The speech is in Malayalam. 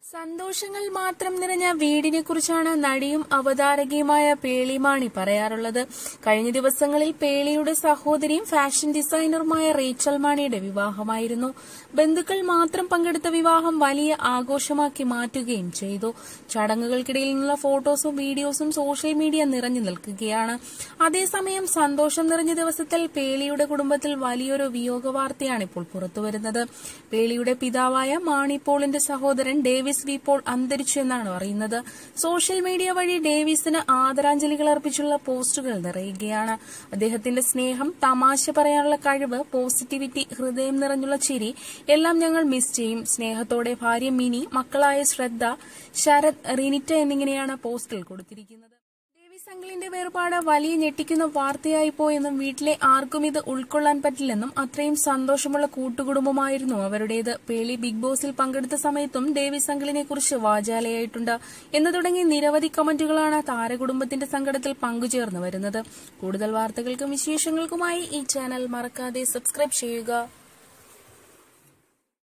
സന്തോഷങ്ങൾ മാത്രം നിറഞ്ഞ വീടിനെ കുറിച്ചാണ് നടിയും അവതാരകയുമായ പേളിമാണി പറയാറുള്ളത് കഴിഞ്ഞ ദിവസങ്ങളിൽ പേളിയുടെ സഹോദരിയും ഫാഷൻ ഡിസൈനറുമായ റേച്ചൽ മാണിയുടെ വിവാഹമായിരുന്നു ബന്ധുക്കൾ മാത്രം പങ്കെടുത്ത വിവാഹം വലിയ ആഘോഷമാക്കി മാറ്റുകയും ചെയ്തു ചടങ്ങുകൾക്കിടയിൽ നിന്നുള്ള ഫോട്ടോസും വീഡിയോസും സോഷ്യൽ മീഡിയ നിറഞ്ഞു നിൽക്കുകയാണ് അതേസമയം സന്തോഷം നിറഞ്ഞ ദിവസത്തിൽ പേളിയുടെ കുടുംബത്തിൽ വലിയൊരു വിയോഗ വാർത്തയാണ് ഇപ്പോൾ പുറത്തുവരുന്നത് പേളിയുടെ പിതാവായ മാണി പോളിന്റെ സഹോദരൻ ഡേവിസ് വി പോൾ അന്തരിച്ചു എന്നാണ് അറിയുന്നത് സോഷ്യൽ മീഡിയ വഴി ഡേവിസിന് ആദരാഞ്ജലികൾ അർപ്പിച്ചുള്ള പോസ്റ്റുകൾ നിറയുകയാണ് അദ്ദേഹത്തിന്റെ സ്നേഹം തമാശ പറയാനുള്ള കഴിവ് പോസിറ്റിവിറ്റി ഹൃദയം നിറഞ്ഞുള്ള ചിരി എല്ലാം ഞങ്ങൾ മിസ് ചെയ്യും സ്നേഹത്തോടെ ഭാര്യ മിനി മക്കളായ ശ്രദ്ധ ശരത് റിനിറ്റ എന്നിങ്ങനെയാണ് പോസ്റ്റിൽ കൊടുത്തിരിക്കുന്നത് ഡേവിസ് അങ്കിളിന്റെ വേർപാട് വലിയ ഞെട്ടിക്കുന്ന വാർത്തയായി പോയെന്നും വീട്ടിലെ ആർക്കും ഇത് ഉൾക്കൊള്ളാൻ പറ്റില്ലെന്നും അത്രയും സന്തോഷമുള്ള കൂട്ടുകുടുംബമായിരുന്നു അവരുടേത് പേളി ബിഗ് ബോസിൽ പങ്കെടുത്ത സമയത്തും ഡേവിസ് അങ്കിളിനെ കുറിച്ച് വാചാലയായിട്ടുണ്ട് എന്ന് തുടങ്ങി നിരവധി കമന്റുകളാണ് താരകുടുംബത്തിന്റെ സങ്കടത്തിൽ പങ്കുചേർന്ന് വരുന്നത് കൂടുതൽ വാർത്തകൾക്കും വിശേഷങ്ങൾക്കുമായി ഈ ചാനൽ മറക്കാതെ സബ്സ്ക്രൈബ് ചെയ്യുക